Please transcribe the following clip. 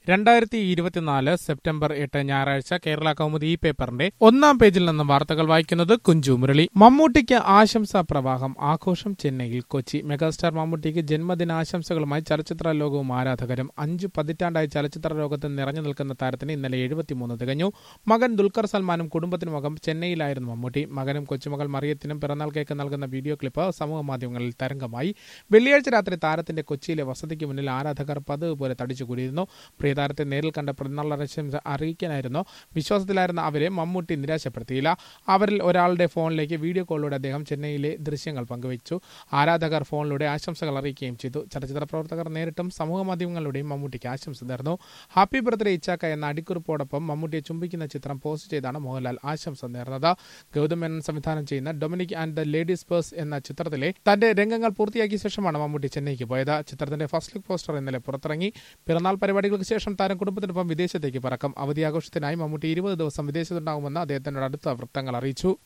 രണ്ടായിരത്തി ഇരുപത്തിനാല് സെപ്റ്റംബർ എട്ട് ഞായറാഴ്ച കേരള കൗമുദി ഈ പേപ്പറിന്റെ ഒന്നാം പേജിൽ നിന്നും വാർത്തകൾ വായിക്കുന്നത് കുഞ്ചു മുരളി മമ്മൂട്ടിക്ക് ആശംസാ പ്രവാഹം ആഘോഷം ചെന്നൈയിൽ കൊച്ചി മെഗാസ്റ്റാർ മമ്മൂട്ടിക്ക് ജന്മദിനാശംസകളുമായി ചലച്ചിത്ര ലോകവും ആരാധകരും അഞ്ചു പതിറ്റാണ്ടായി ചലച്ചിത്ര ലോകത്ത് നിറഞ്ഞു നിൽക്കുന്ന താരത്തിന് ഇന്നലെ എഴുപത്തിമൂന്ന് തികഞ്ഞു മകൻ ദുൽഖർ സൽമാനും കുടുംബത്തിനുമകം ചെന്നൈയിലായിരുന്നു മമ്മൂട്ടി മകനും കൊച്ചുമകൾ മറിയത്തിനും പിറന്നാൾ കേക്ക് നൽകുന്ന വീഡിയോ ക്ലിപ്പ് സമൂഹ മാധ്യമങ്ങളിൽ തരംഗമായി വെള്ളിയാഴ്ച രാത്രി താരത്തിന്റെ കൊച്ചിയിലെ വസതിക്ക് മുന്നിൽ ആരാധകർ പതിവ് പോലെ തടിച്ചുകൂടിയിരുന്നു പ്രിയതാരത്തെ നേരിൽ കണ്ട പിറന്നാൾ ആശംസ അറിയിക്കാനായിരുന്നു വിശ്വാസത്തിലായിരുന്ന അവരെ മമ്മൂട്ടി നിരാശപ്പെടുത്തിയില്ല അവരിൽ ഒരാളുടെ ഫോണിലേക്ക് വീഡിയോ കോളിലൂടെ അദ്ദേഹം ചെന്നൈയിലെ ദൃശ്യങ്ങൾ പങ്കുവച്ചു ആരാധകർ ഫോണിലൂടെ ആശംസകൾ അറിയിക്കുകയും ചെയ്തു ചലച്ചിത്ര പ്രവർത്തകർ നേരിട്ടും സമൂഹ മാധ്യമങ്ങളിലൂടെയും മമ്മൂട്ടിക്ക് ആശംസ നേർന്നു ഹാപ്പി ബർത്ത്ഡേ ഇച്ചാക്ക എന്ന അടിക്കുറിപ്പോടൊപ്പം മമ്മൂട്ടിയെ ചുംബിക്കുന്ന ചിത്രം പോസ്റ്റ് ചെയ്താണ് മോഹൻലാൽ ആശംസ നേർന്നത് ഗൗതം മേനൻ സംവിധാനം ചെയ്യുന്ന Dominic and the ladies purse എന്ന ചിത്രത്തിലെ തന്റെ രംഗങ്ങൾ പൂർത്തിയാക്കിയ ശേഷമാണ് മമ്മൂട്ടി ചെന്നൈക്ക് പോയത് ചിത്രത്തിന്റെ ഫസ്റ്റ് ലുക്ക് പോസ്റ്റർ ഇന്നലെ പുറത്തിറങ്ങി പിറന്നാൾ പരിപാടികൾക്ക് ശേഷം താരം കുടുംബത്തിനൊപ്പം വിദേശത്തേക്ക് പറക്കും അവധി ആഘോഷത്തിനായി മമ്മൂട്ടി ഇരുപത് ദിവസം വിദേശത്തുണ്ടാകുമെന്ന് അദ്ദേഹത്തിന്റെ അടുത്ത വൃത്തങ്ങൾ അറിയിച്ചു